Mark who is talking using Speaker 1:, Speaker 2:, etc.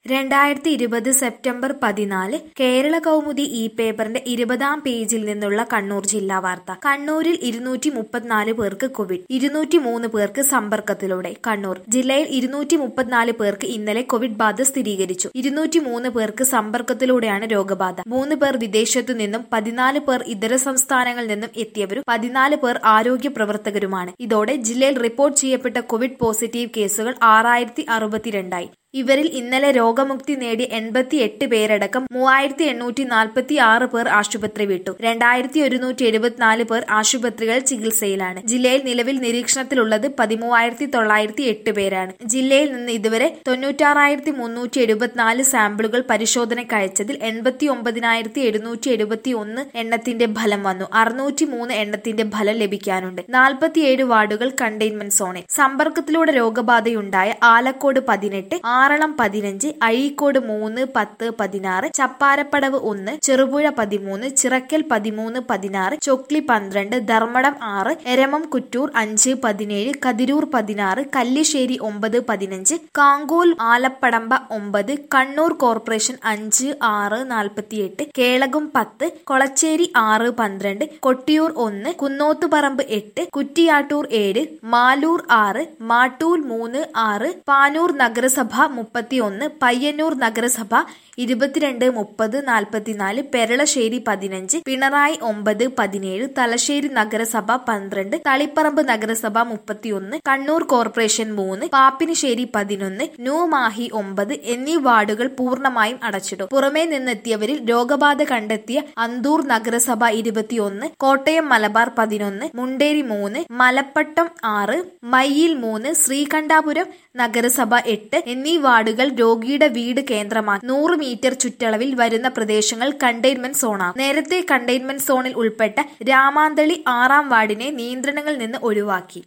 Speaker 1: രണ്ടായിരത്തി ഇരുപത് സെപ്റ്റംബർ പതിനാല് കേരള കൗമുദി ഈ പേപ്പറിന്റെ ഇരുപതാം പേജിൽ നിന്നുള്ള കണ്ണൂർ ജില്ലാ വാർത്ത കണ്ണൂരിൽ ഇരുന്നൂറ്റി മുപ്പത്തിനാല് പേർക്ക് കോവിഡ് ഇരുന്നൂറ്റി മൂന്ന് പേർക്ക് സമ്പർക്കത്തിലൂടെ കണ്ണൂർ ജില്ലയിൽ ഇരുന്നൂറ്റി മുപ്പത്തിനാല് പേർക്ക് ഇന്നലെ കോവിഡ് ബാധ സ്ഥിരീകരിച്ചു ഇരുന്നൂറ്റി മൂന്ന് പേർക്ക് സമ്പർക്കത്തിലൂടെയാണ് രോഗബാധ മൂന്ന് പേർ വിദേശത്തു നിന്നും പതിനാല് പേർ ഇതര സംസ്ഥാനങ്ങളിൽ നിന്നും എത്തിയവരും പതിനാല് പേർ ആരോഗ്യ പ്രവർത്തകരുമാണ് ഇതോടെ ജില്ലയിൽ റിപ്പോർട്ട് ചെയ്യപ്പെട്ട കോവിഡ് പോസിറ്റീവ് കേസുകൾ ആറായിരത്തി അറുപത്തിരണ്ടായി ഇവരിൽ ഇന്നലെ രോഗമുക്തി നേടിയ എൺപത്തി എട്ട് പേരടക്കം മൂവായിരത്തി എണ്ണൂറ്റി നാൽപ്പത്തി ആറ് പേർ ആശുപത്രി വിട്ടു രണ്ടായിരത്തി ഒരുന്നൂറ്റി എഴുപത്തിനാല് പേർ ആശുപത്രികൾ ചികിത്സയിലാണ് ജില്ലയിൽ നിലവിൽ നിരീക്ഷണത്തിലുള്ളത് പതിമൂവായിരത്തി തൊള്ളായിരത്തി എട്ട് പേരാണ് ജില്ലയിൽ നിന്ന് ഇതുവരെ തൊണ്ണൂറ്റാറായിരത്തി മുന്നൂറ്റി എഴുപത്തിനാല് സാമ്പിളുകൾ പരിശോധനയ്ക്ക് അയച്ചതിൽ എൺപത്തി ഒമ്പതിനായിരത്തി എഴുന്നൂറ്റി എഴുപത്തി ഒന്ന് എണ്ണത്തിന്റെ ഫലം വന്നു അറുന്നൂറ്റി മൂന്ന് എണ്ണത്തിന്റെ ഫലം ലഭിക്കാനുണ്ട് നാൽപ്പത്തിയേഴ് വാർഡുകൾ കണ്ടെയ്ൻമെന്റ് സോണിൽ സമ്പർക്കത്തിലൂടെ രോഗബാധയുണ്ടായ ആലക്കോട് പതിനെട്ട് ആറളം പതിനഞ്ച് അഴീക്കോട് മൂന്ന് പത്ത് പതിനാറ് ചപ്പാരപ്പടവ് ഒന്ന് ചെറുപുഴ പതിമൂന്ന് ചിറക്കൽ പതിമൂന്ന് പതിനാറ് ചൊക്ലി പന്ത്രണ്ട് ധർമ്മടം ആറ് എരമം കുറ്റൂർ അഞ്ച് പതിനേഴ് കതിരൂർ പതിനാറ് കല്ലിശ്ശേരി ഒമ്പത് പതിനഞ്ച് കാങ്കോൽ ആലപ്പടമ്പ ഒമ്പത് കണ്ണൂർ കോർപ്പറേഷൻ അഞ്ച് ആറ് നാൽപ്പത്തിയെട്ട് കേളകം പത്ത് കൊളച്ചേരി ആറ് പന്ത്രണ്ട് കൊട്ടിയൂർ ഒന്ന് കുന്നോത്തുപറമ്പ് എട്ട് കുറ്റിയാട്ടൂർ ഏഴ് മാലൂർ ആറ് മാട്ടൂൽ മൂന്ന് ആറ് പാനൂർ നഗരസഭ മുപ്പത്തിയൊന്ന് പയ്യന്നൂർ നഗരസഭ ഇരുപത്തിരണ്ട് മുപ്പത് നാൽപ്പത്തിനാല് പെരളശ്ശേരി പതിനഞ്ച് പിണറായി ഒമ്പത് പതിനേഴ് തലശ്ശേരി നഗരസഭ പന്ത്രണ്ട് തളിപ്പറമ്പ് നഗരസഭ മുപ്പത്തിയൊന്ന് കണ്ണൂർ കോർപ്പറേഷൻ മൂന്ന് പാപ്പിനിശ്ശേരി പതിനൊന്ന് ന്യൂമാഹി ഒമ്പത് എന്നീ വാർഡുകൾ പൂർണ്ണമായും അടച്ചിടും പുറമേ നിന്നെത്തിയവരിൽ രോഗബാധ കണ്ടെത്തിയ അന്തൂർ നഗരസഭ ഇരുപത്തിയൊന്ന് കോട്ടയം മലബാർ പതിനൊന്ന് മുണ്ടേരി മൂന്ന് മലപ്പട്ടം ആറ് മയ്യിൽ മൂന്ന് ശ്രീകണ്ഠാപുരം നഗരസഭ എട്ട് എന്നീ വാർഡുകൾ രോഗിയുടെ വീട് കേന്ദ്രമാക്കി നൂറ് മീറ്റർ ചുറ്റളവിൽ വരുന്ന പ്രദേശങ്ങൾ കണ്ടെയ്ൻമെന്റ് സോണാണ് നേരത്തെ കണ്ടെയ്ൻമെന്റ് സോണിൽ ഉൾപ്പെട്ട രാമാന്തളി ആറാം വാർഡിനെ നിയന്ത്രണങ്ങളിൽ നിന്ന് ഒഴിവാക്കി